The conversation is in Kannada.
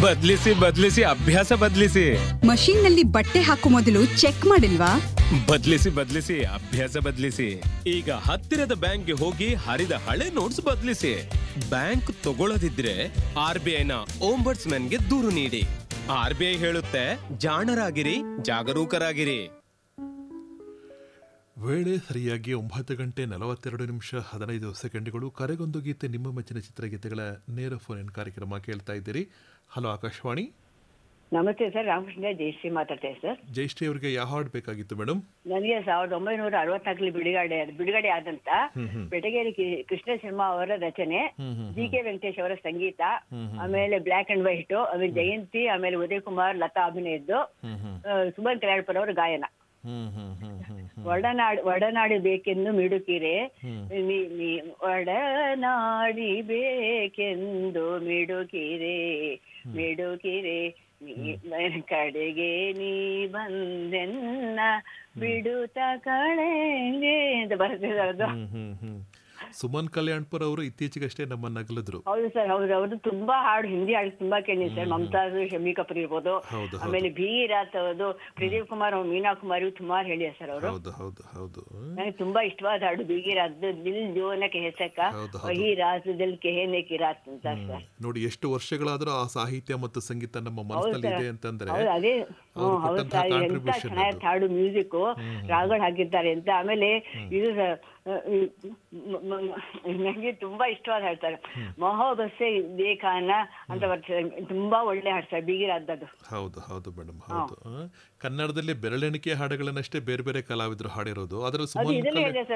ಬದ್ಲಿಸಿ ಬದ್ಲಿಸಿ ಅಭ್ಯಾಸ ಬದ್ಲಿಸಿ ಮಷೀನ್ ನಲ್ಲಿ ಬಟ್ಟೆ ಹಾಕೋ ಮೊದಲು ಚೆಕ್ ಮಾಡಿಲ್ವಾ ಬದ್ಲಿಸಿ ಬದ್ಲಿಸಿ ಅಭ್ಯಾಸ ಬದ್ಲಿಸಿ ಈಗ ಹತ್ತಿರದ ಬ್ಯಾಂಕ್ಗೆ ಹೋಗಿ ಹರಿದ ಹಳೆ ನೋಟ್ಸ್ ಬದ್ಲಿಸಿ ಬ್ಯಾಂಕ್ ತಗೊಳ್ಳದಿದ್ರೆ ಆರ್ ಬಿ ಐನ ಗೆ ದೂರು ನೀಡಿ ಆರ್ ಬಿ ಐ ಹೇಳುತ್ತೆ ಜಾಣರಾಗಿರಿ ಜಾಗರೂಕರಾಗಿರಿ ವೇಳೆ ಸರಿಯಾಗಿ ಒಂಬತ್ತು ಗಂಟೆ ನಲವತ್ತೆರಡು ನಿಮಿಷ ಹದಿನೈದು ಸೆಕೆಂಡ್ಗಳು ಕರೆಗೊಂದು ಗೀತೆ ನಿಮ್ಮ ಮೆಚ್ಚಿನ ಚಿತ್ರಗೀತೆಗಳ ನೇರ ಫೋನ್ ಇನ್ ಕಾರ್ಯಕ್ರಮ ಕೇಳ್ತಾ ಇದ್ದೀರಿ ಹಲೋ ಆಕಾಶವಾಣಿ ನಮಸ್ತೆ ಸರ್ ರಾಮಕೃಷ್ಣ ಜಯಶ್ರೀ ಮಾತಾಡ್ತೇನೆ ಸರ್ ಜಯಶ್ರೀ ಅವರಿಗೆ ಯಾವ ಹಾಡು ಬೇಕಾಗಿತ್ತು ಮೇಡಮ್ ನನಗೆ ಸಾವಿರದ ಒಂಬೈನೂರ ಅರವತ್ನಾಲ್ಕರಲ್ಲಿ ಬಿಡುಗಡೆ ಬಿಡುಗಡೆ ಆದಂತ ಬೆಟಗೇರಿ ಕಿ- ಕೃಷ್ಣ ಶರ್ಮಾ ಅವರ ರಚನೆ ಜಿ ಕೆ ವೆಂಕಟೇಶ್ ಅವರ ಸಂಗೀತ ಆಮೇಲೆ ಬ್ಲ್ಯಾಕ್ ಅಂಡ್ ವೈಟ್ ಆಮೇಲೆ ಜಯಂತಿ ಆಮೇಲೆ ಉದಯ್ ಕುಮಾರ್ ಲತಾ ಅಭಿನಯದ್ದು ಆ, ಸುಮನ್ ಕಲ್ಯಾಣ್ಪುರ ಅವರ ಗಾಯನ ಒಡನಾಡಿ ಒಡನಾಡಿ ಬೇಕೆಂದು ಮಿಡುಕಿರೆ ನೀ- ನೀ ಒಡನಾಡಿ ಬೇಕೆಂದು ಮಿಡುಕಿರೆ ಮಿಡುಕಿರೆ ನೀ ಕಡೆಗೆ ನೀ ಬಂದೆನ್ನ ಬಿಡುತ್ತ ಕಳೆಂಗೆ ಅಂತ ಬರ್ತದೆ ಅದು ಹ್ಮ್ ಹ್ಮ್ ಹ್ಮ್ ಸುಮನ್ ಕಲ್ಯಾಣ್ಪುರ್ ಅವರು ಇತ್ತೀಚೆಗಷ್ಟೇ ನಮ್ಮನ್ನ ಅಗಲಿದ್ರು ಹೌದು ಸರ್ ಹೌದು ಅವರು ತುಂಬಾ ಹಾಡು ಹಿಂದಿ ಹಾಡು ತುಂಬಾ ಕೇಳಿ ಸರ್ ಮಮತಾಜ್ ಶಮಿ ಕಪೂರ್ ಇರ್ಬೋದು ಹೌದು, ಹೌದು. ಆಮೇಲೆ ಭೀರಾತ್ ಅವರು ಪ್ರದೀಪ್ ಕುಮಾರ್ ಅವ್ರು ಮೀನಾ ಕುಮಾರ್ ಇವ್ರು ಸುಮಾರು ಹೇಳಿಯ ಸರ್ ಅವರು ಹೌದು ಹೌದು ಹೌದು ನನಗೆ ತುಂಬಾ ಇಷ್ಟವಾದ ಹಾಡು ಬೀಗಿರಾತ್ ದಿಲ್ ಜೋನ ಕೆಹಸಕ ಹೌದು, ಹೌದು. ವಹಿ ರಾತ್ ದಿಲ್ ಕೆಹನೆ ಕಿರಾತ್ ಅಂತ ಸರ್ ನೋಡಿ ಎಷ್ಟು ವರ್ಷಗಳಾದ್ರೂ ಆ ಸಾಹಿತ್ಯ ಮತ್ತು ಸಂಗೀತ ನಮ್ಮ ಮನಸ್ಸಿನಲ್ಲಿ ಇದೆ ಅಂತಂದ್ರೆ ಹೌದು ಅದೇ ಅವ್ರು ಹ್ಮ್, ಹೌದು ಕೊಟ್ಟಂತಹ ಸರ್ ಎಂತ contribution ಚೆನ್ನಾಗಿತ್ತು ಹಾಡು ಮ್ಯೂಸಿಕ್ ರಾಗಗಳು ಹಾಕಿದ್ದಾರೆ ಅಂತ ಆಮೇಲೆ ಇದು ಸ- ಈ ಮ- ಮ- ಮ- ನಂಗೆ ತುಂಬಾ ಇಷ್ಟವಾದ ಹಾಡ್ತಾರೆ ಮೊಹಬಸ್ಸೆ ದೇಖಾನ ಅಂತ ಬರ್ತದೆ ತುಂಬಾ ಒಳ್ಳೆ ಹಾಡು ಸರ್ ಬೀಗಿರಾದದ್ದು ಹೌದು ಹೌದು ಮೇಡಮ್ ಹೌದು ಆ, ಕನ್ನಡದಲ್ಲಿ ಬೆರಳೆಣಿಕೆ ಹಾಡುಗಳನ್ನಷ್ಟೇ ಬೇರೆ ಬೇರೆ ಕಲಾವಿದರು ಹಾಡಿರೋದು ಅದರ ಅದು ಸುಮನ್ ಇದನ್ನೇ ಕಲ್ಯಾಣ್ ಹೇಳಿದೆ ಸರ್